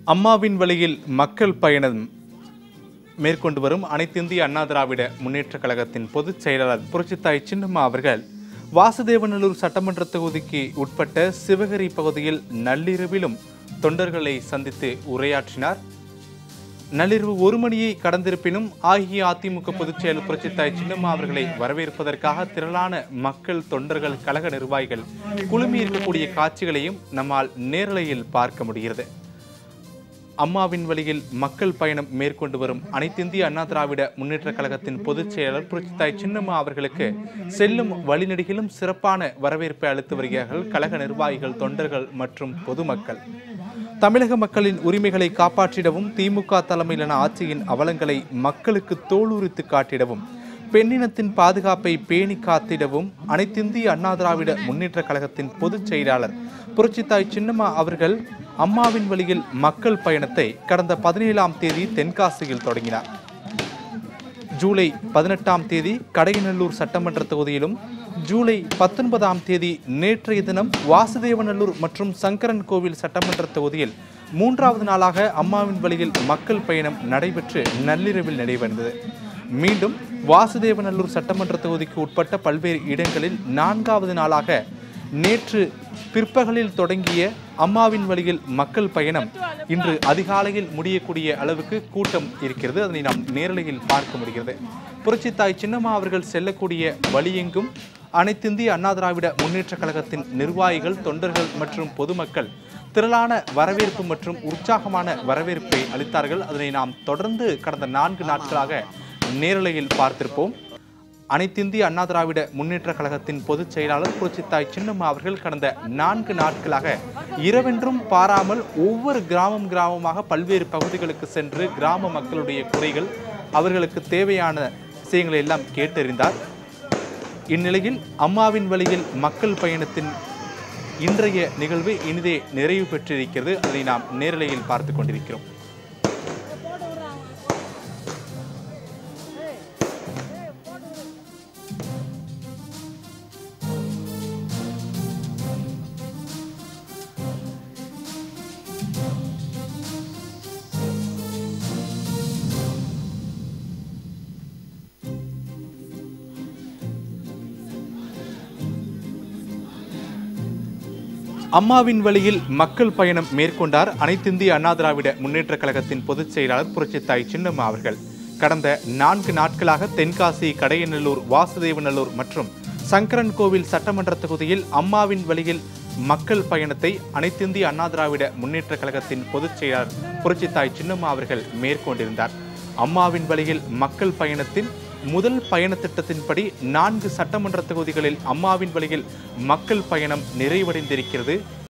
அம்மாவின் வழியில் மக்கள் பயணம் மேற்கொண்டு வரும் அனைத்திந்திய அண்ணா திராவிட முன்னேற்றக் கழகத்தின் பொதுச் செயலாளர் புரட்சித்தாய் சின்னம்மா அவர்கள் வாசுதேவநல்லூர் சட்டமன்ற தொகுதிக்கு உட்பட்ட சிவகிரி பகுதியில் நள்ளிரவிலும் தொண்டர்களை சந்தித்து உரையாற்றினார் நள்ளிரவு ஒரு மணியை கடந்திருப்பினும் அஇஅதிமுக பொதுச் செயலர் புரட்சித்தாய் சின்னம்மா அவர்களை வரவேற்பதற்காக திரளான மக்கள் தொண்டர்கள் கழக நிர்வாகிகள் குழுமி இருக்கக்கூடிய காட்சிகளையும் நம்மால் நேரலையில் பார்க்க முடிகிறது அம்மாவின் வழியில் மக்கள் பயணம் மேற்கொண்டு வரும் அனைத்திந்திய அண்ணா திராவிட முன்னேற்றக் கழகத்தின் பொதுச் செயலர் புரட்சித்தாய் சின்னம்மா அவர்களுக்கு செல்லும் வழிநெடுகிலும் சிறப்பான வரவேற்பை அளித்து வருகிறார்கள் கழக நிர்வாகிகள் தொண்டர்கள் மற்றும் பொதுமக்கள் தமிழக மக்களின் உரிமைகளை காப்பாற்றிடவும் திமுக தலைமையிலான ஆட்சியின் அவலங்களை மக்களுக்கு தோலுரித்து காட்டிடவும் பெண்ணினத்தின் பாதுகாப்பை பேணி காத்திடவும் அனைத்திந்திய அண்ணா திராவிட முன்னேற்றக் கழகத்தின் பொதுச் செயலாளர் புரட்சித்தாய் சின்னம்மா அவர்கள் அம்மாவின் வழியில் மக்கள் பயணத்தை கடந்த பதினேழாம் தேதி தென்காசியில் தொடங்கினார் ஜூலை பதினெட்டாம் தேதி கடையநல்லூர் சட்டமன்ற தொகுதியிலும் ஜூலை பத்தொன்பதாம் தேதி நேற்றைய தினம் வாசுதேவநல்லூர் மற்றும் சங்கரன் கோவில் சட்டமன்ற தொகுதியில் மூன்றாவது நாளாக அம்மாவின் வழியில் மக்கள் பயணம் நடைபெற்று நள்ளிரவில் நிறைவடைந்தது மீண்டும் வாசுதேவநல்லூர் சட்டமன்ற தொகுதிக்கு உட்பட்ட பல்வேறு இடங்களில் நான்காவது நாளாக நேற்று பிற்பகலில் தொடங்கிய அம்மாவின் வழியில் மக்கள் பயணம் இன்று அதிகாலையில் முடியக்கூடிய அளவுக்கு கூட்டம் இருக்கிறது அதனை நாம் நேரலையில் பார்க்க முடிகிறது புரட்சித்தாய் சின்னம்மா அவர்கள் செல்லக்கூடிய வழியெங்கும் அனைத்திந்திய அண்ணா திராவிட முன்னேற்றக் கழகத்தின் நிர்வாகிகள் தொண்டர்கள் மற்றும் பொதுமக்கள் திரளான வரவேற்பு மற்றும் உற்சாகமான வரவேற்பை அளித்தார்கள் அதனை நாம் தொடர்ந்து கடந்த நான்கு நாட்களாக நேரலையில் பார்த்திருப்போம் அனைத்திந்திய அண்ணா திராவிட முன்னேற்றக் கழகத்தின் பொதுச் செயலாளர் புரட்சித்தாய் சின்னம்மா அவர்கள் கடந்த நான்கு நாட்களாக இரவென்றும் பாராமல் ஒவ்வொரு கிராமம் கிராமமாக பல்வேறு பகுதிகளுக்கு சென்று கிராம மக்களுடைய குறைகள் அவர்களுக்கு தேவையான விஷயங்களை எல்லாம் கேட்டறிந்தார் இந்நிலையில் அம்மாவின் வழியில் மக்கள் பயணத்தின் இன்றைய நிகழ்வு இனிதே நிறைவு பெற்றிருக்கிறது அதை நாம் நேரலையில் பார்த்து கொண்டிருக்கிறோம் அம்மாவின் வழியில் மக்கள் பயணம் மேற்கொண்டார் அனைத்திந்திய அண்ணா திராவிட முன்னேற்றக் கழகத்தின் பொதுச் செயலாளர் புரட்சித்தாய் சின்னம்மா அவர்கள் கடந்த நான்கு நாட்களாக தென்காசி கடையநல்லூர் வாசுதேவநல்லூர் மற்றும் சங்கரன் கோவில் சட்டமன்ற தொகுதியில் அம்மாவின் வழியில் மக்கள் பயணத்தை அனைத்திந்திய அண்ணா திராவிட முன்னேற்றக் கழகத்தின் பொதுச் செயலாளர் புரட்சித்தாய் சின்னம்மா அவர்கள் மேற்கொண்டிருந்தார் அம்மாவின் வழியில் மக்கள் பயணத்தின் முதல் பயண திட்டத்தின்படி நான்கு சட்டமன்ற தொகுதிகளில் அம்மாவின் வழியில் மக்கள் பயணம் நிறைவடைந்திருக்கிறது